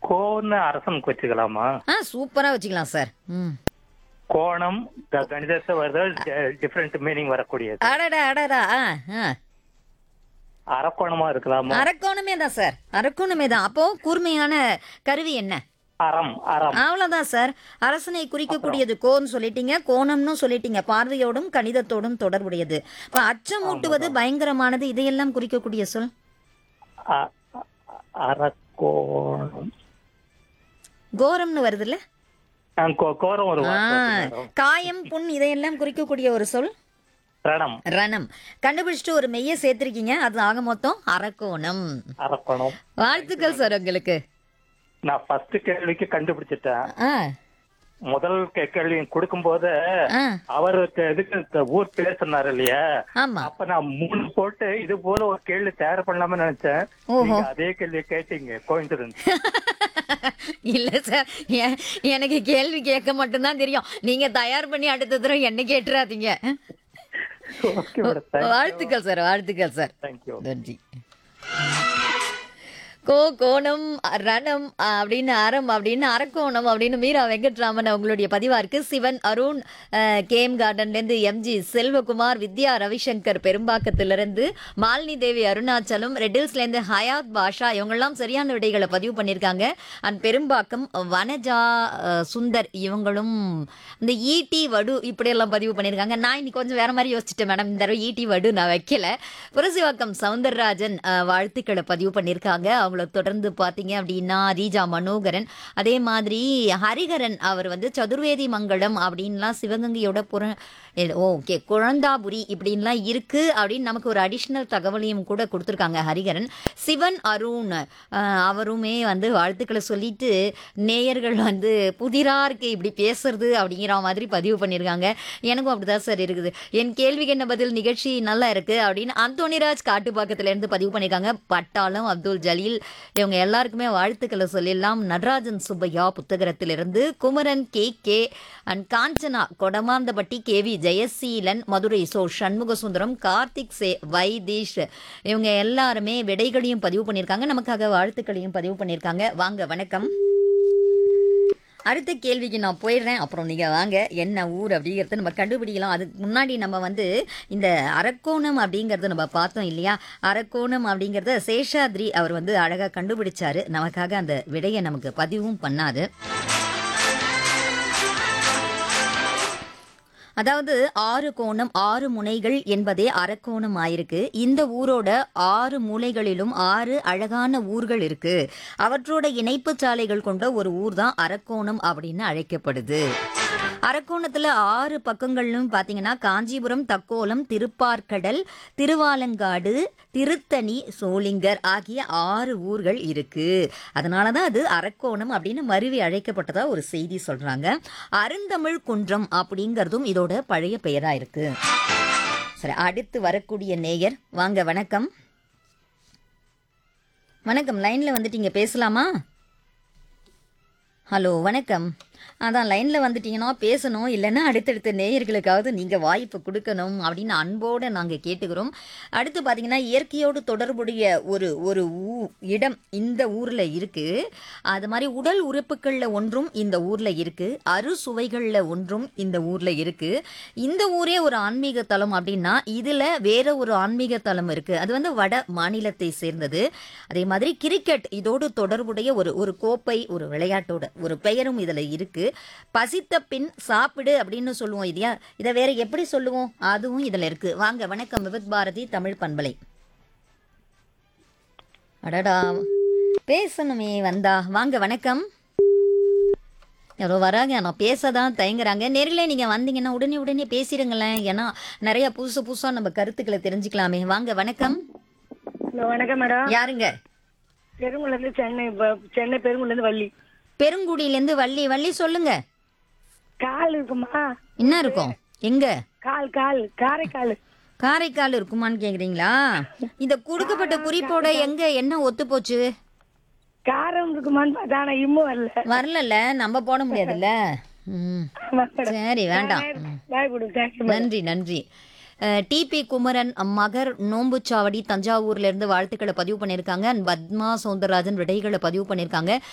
கோன்னு அரசனுக்கு வச்சுக்கலாமா ஆ சூப்பரா வச்சுக்கலாம் சார் ம் கோணம் க- கணிதத்தை வருது டிஃப்ரெண்ட் மீனிங் வரக்கூடியது அடடா அடடா ஆ ஆ அரக்கோணமா இருக்கலாமா அரக்கோணமே தான் சார் அரக்கோணமே தான் அப்போ கூர்மையான கருவி என்ன அறம் அறம் அவ்வளவுதான் சார் அரசனை குறிக்கக்கூடியது கோன்னு சொல்லிட்டீங்க கோணம்னு சொல்லிட்டீங்க பார்வையோடும் கணிதத்தோடும் தொடர்புடையது இப்ப அச்சமூட்டுவது பயங்கரமானது இதையெல்லாம் குறிக்கக்கூடிய சொல் அ- அ- அரக்கோணம் கோரம்னு வருதுல்ல ஆ, கோ- கோரம் ஒரு ஆ, வார்த்தை இருக்கு மேடம். காயம் புண் இதையெல்லாம் குறிக்கக்கூடிய ஒரு சொல் ரணம் ரணம் கண்டுபிடிச்சிட்டு ஒரு மெய்ய சேர்த்திருக்கீங்க அது ஆக மொத்தம் அரக்கோணம் அரக்கோணம் வாழ்த்துக்கள் சார் உங்களுக்கு நான் ஃபர்ஸ்ட் கேள்விக்கு கண்டுபிடிச்சிட்டேன் ஆ முதல் கே- கேள்வி கொடுக்கும்போது ஆ அவருக்கு இதுக்கு இந்த ஊர் பேர் சொன்னாரு இல்லையா ஆமா அப்ப நான் மூணு போட்டு இது போல ஒரு கேள்வி தயார் பண்ணலாம்னு நினைச்சேன் ஓஹோ. நீங்க அதே கேள்வி கேட்டீங்க கோயின்சிடன்ஸ் இல்ல சார் எ- எனக்கு கேள்வி கேட்க மட்டும்தான் தெரியும் நீங்க தயார் பண்ணி அடுத்த தடவை என்ன கேட்டுறாதீங்க ஓகே மேடம் வாழ்த்துக்கள் சார் வாழ்த்துக்கள் சார் தேங்க்யூ நன்றி கோ கோணம் ரணம் அப்படின்னு அறம் அப்படின்னு அரக்கோணம் அப்படின்னு மீரா வெங்கட்ராமன் அவங்களுடைய பதிவா இருக்கு சிவன் அருண் அஹ், கேம் கார்டன்லேருந்து எம்ஜி செல்வகுமார் வித்யா ரவிசங்கர் பெரும்பாக்கத்திலிருந்து மாலினி தேவி அருணாச்சலம் ரெட்டில்ஸ்லேருந்து ஹயாத் பாஷா இவங்கெல்லாம் சரியான விடைகளை பதிவு பண்ணியிருக்காங்க அண்ட் பெரும்பாக்கம் வனஜா அஹ், சுந்தர் இவங்களும் இந்த ஈடி வடு இப்படியெல்லாம் பதிவு பண்ணியிருக்காங்க நான் இன்னைக்கு கொஞ்சம் வேற மாதிரி யோசிச்சிட்டேன் மேடம் இந்த தடவை ஈடி வடு நான் வைக்கல புரசிவாக்கம் சவுந்தரராஜன் அஹ், வாழ்த்துக்களை பதிவு பண்ணியிருக்காங்க அவங்கள தொடர்ந்து பார்த்தீங்க அப்படின்னா ரீஜா மனோகரன் அதே மாதிரி ஹரிகரன் அவர் வந்து சதுர்வேதி மங்கலம் அப்படின்லாம் சிவகங்கையோட புற ஓகே குழந்தாபுரி இப்படின்லாம் இருக்கு அப்படின்னு நமக்கு ஒரு அடிஷ்னல் தகவலையும் கூட கொடுத்துருக்காங்க ஹரிகரன் சிவன் அருண் அஹ், அவருமே வந்து வாழ்த்துக்களை சொல்லிட்டு நேயர்கள் வந்து புதிரா இருக்கு இப்படி பேசுறது அப்படிங்கிற மாதிரி பதிவு பண்ணியிருக்காங்க எனக்கும் அப்படிதான் சார் இருக்குது என் கேள்விக்கு என்ன பதில் நிகழ்ச்சி நல்லா இருக்கு அப்படின்னு அந்தோனிராஜ் காட்டுப்பாக்கத்துல இருந்து பதிவு பண்ணியிருக்காங்க பட்டாளம் அப்துல் ஜலீல் இவங்க எல்லாருக்குமே வாழ்த்துக்களை சொல்லிடலாம் நடராஜன் சுப்பையா புத்தகத்திலிருந்து Kumaran K K and Kanchana Kodamanthapatti K V Jayaseelan Madurai சோ சண்முக சுந்தரம் கார்த்திக் சே வைதீஷ் இவங்க எல்லாருமே விடைகளையும் பதிவு பண்ணியிருக்காங்க நமக்காக வாழ்த்துக்களையும் பதிவு பண்ணியிருக்காங்க வாங்க வணக்கம் அடுத்த கேள்விக்கு நான் போயிடுறேன் அப்புறம் நீங்கள் வாங்க என்ன ஊர் அப்படிங்கிறத நம்ம கண்டுபிடிக்கலாம் அதுக்கு முன்னாடி நம்ம வந்து இந்த அரக்கோணம் அப்படிங்கிறத நம்ம பார்த்தோம் இல்லையா அரக்கோணம் அப்படிங்கிறத சேஷாத்ரி அவர் வந்து அழகாக கண்டுபிடிச்சாரு நமக்காக அந்த விடையை நமக்கு பதிவும் பண்ணாது அதாவது ஆறு கோணம் ஆறு முனைகள் என்பதே அரக்கோணம் ஆயிருக்கு இந்த ஊரோட ஆறு மூலைகளிலும் ஆறு அழகான ஊர்கள் இருக்கு அவற்றோட இணைப்பு சாலைகள் கொண்ட ஒரு ஊர் தான் அரக்கோணம் அப்படின்னு அழைக்கப்படுது அரக்கோணத்துல ஆறு பக்கங்களிலும் பாத்தீங்கன்னா காஞ்சிபுரம் தக்கோலம் திருப்பார்கடல் திருவாலங்காடு திருத்தணி சோளிங்கர் ஆகிய ஆறு ஊர்கள் இருக்கு அதனால தான் அது அரக்கோணம் அப்படின்னு மருவி அழைக்கப்பட்டதா ஒரு செய்தி சொல்றாங்க அருந்தமிழ் குன்றம் அப்படிங்கிறதும் இதோட பழைய பெயரா இருக்கு சரி அடுத்து வரக்கூடிய நேயர் வாங்க வணக்கம் வணக்கம் லைன்ல வந்துட்டீங்க பேசலாமா ஹலோ வணக்கம் அதான் லைனில் வந்துட்டீங்கன்னா பேசணும் இல்லைன்னா அடுத்தடுத்த நேயர்களுக்காவது நீங்கள் வாய்ப்பு கொடுக்கணும் அப்படின்னு அன்போடு நாங்கள் கேட்டுக்கிறோம் அடுத்து பார்த்தீங்கன்னா இயற்கையோடு தொடர்புடைய ஒரு ஒரு ஊ இடம் இந்த ஊரில் இருக்குது அது மாதிரி உடல் உறுப்புகளில் ஒன்றும் இந்த ஊரில் இருக்குது அறுசுவைகளில் ஒன்றும் இந்த ஊரில் இருக்குது இந்த ஊரே ஒரு ஆன்மீக தலம் அப்படின்னா இதில் வேற ஒரு ஆன்மீக தலம் இருக்குது அது வந்து வட மாநிலத்தை சேர்ந்தது அதே மாதிரி கிரிக்கெட் இதோடு தொடர்புடைய ஒரு ஒரு கோப்பை ஒரு விளையாட்டோட ஒரு பெயரும் இதில் இருக்கு பசித்த பின் சாப்பிடு அப்படின்னு சொல்லுவோம் இல்லையா இதை வேற எப்படி சொல்லுவோம் அதுவும் இதில் இருக்கு வாங்க வணக்கம் விவித் பாரதி தமிழ் பண்பலை அடடா பேசணுமே வந்தா வாங்க வணக்கம் யாரோ வராங்க நான் பேச தான் தயங்குறாங்க நேரிலே நீங்கள் வந்தீங்கன்னா உடனே உடனே பேசிடுங்களேன் ஏன்னா நிறைய புதுசு புதுசாக நம்ம கருத்துக்களை தெரிஞ்சுக்கலாமே வாங்க வணக்கம் ஹலோ வணக்கம் மேடம் யாருங்க பெருங்குள்ள இருந்து சென்னை ப- சென்னை பெருங்குள்ள இருந்து வள்ளி பெருங்குடியிலேருந்து வள்ளி வள்ளி சொல்லுங்க கால் இருக்குமா என்ன இருக்கும் எங்க கால் கால் காரைக்கால் காரைக்கால் இருக்குமான்னு கேக்குறீங்களா இந்த கொடுக்கப்பட்ட குறிப்போட எங்க என்ன ஒத்து போச்சு காரம் இருக்குமான்னு பார்த்தா ஆனா இன்னும் வரல வரலல்ல நம்ம போட முடியாதுல்ல ம் சரி வேண்டாம் ம். பாய் கொடுங்க தேங்க்யூ நன்றி நன்றி டிபி குமரன் மகர் நோம்புச்சாவடி தஞ்சாவூர்ல இருந்து வாழ்த்துக்களை பதிவு பண்ணியிருக்காங்க And பத்மா சௌந்தரராஜன் விடைகளை பதிவு பண்ணியிருக்காங்க